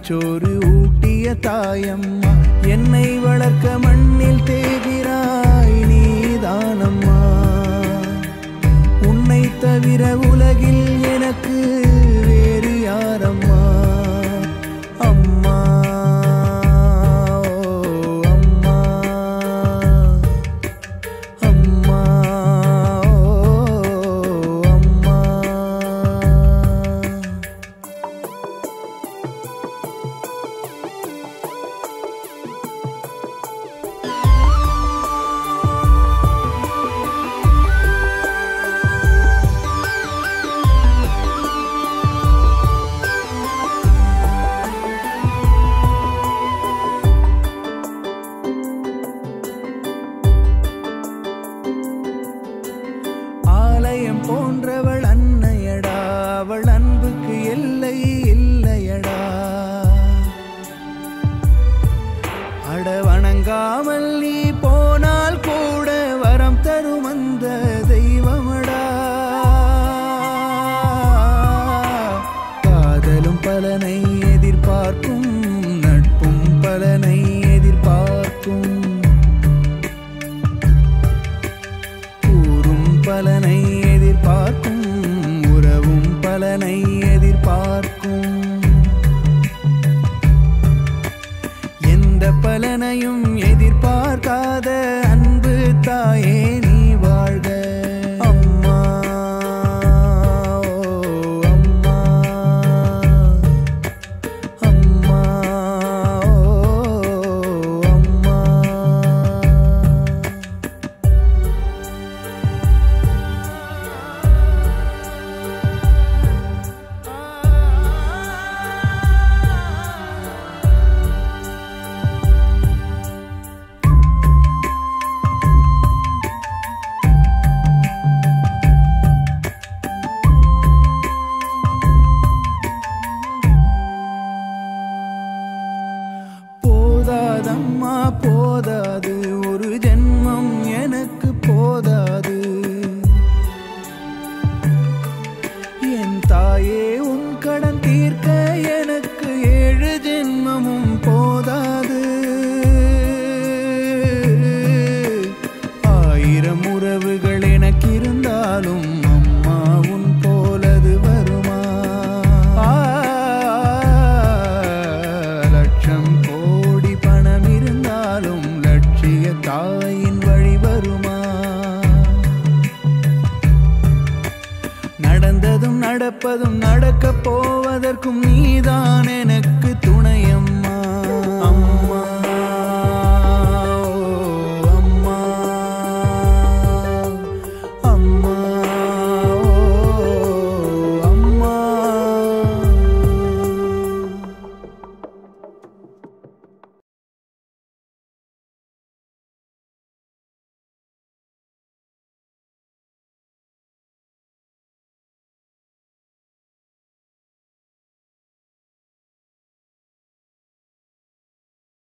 மடிச்சோறு ஊட்டிய தாயம்மா என்னை வளர்க்க மண்ணில் தேகிறாய் நீதானம்மா உன்னை தவிர உலகில் எனக்கு வேறு யாரம்மா அம்மா ஓ அம்மா அம்மா ஓ அம்மா ஆலயம் போன்றவள் அன்னையடா அவள் அன்புக்கு எல்லை இல்லையடா அட வணங்காமல் நீ போனால் கூட வரம் தரும் அந்த தெய்வமடா காதலும் பலனை எதிர்பார்க்கும் நட்பும் பலனை எதிர்பார்க்கும் கூறும் பலனை எதிர்பார்க்கும் உறவும் பலனை எதிர்பார்க்கும் எந்த பலனையும் எதிர்பார்க்காத அன்பு தாயே நீ வாழ்க அம்மா ஓ அம்மா அம்மா ஓ அம்மா போதாதம்மா போதாது ஒரு ஜென்மம் எனக்கு போதாது என் தாயே உன் கடன் தீர்க்க எனக்கு ஏழு ஜென்மமும் போதாது ஆயிரம் உறவுகள் எனக்கு இருந்தாலும் அம்மா உன் போலது வருமா ஆ, லட்சம் கோடி பணம் இருந்தாலும் லட்சிய தாயின் வழி வருமா நடந்ததும் நடப்பதும் நடக்கப் போவதற்கும் நீதான் எனக்கு துணையம்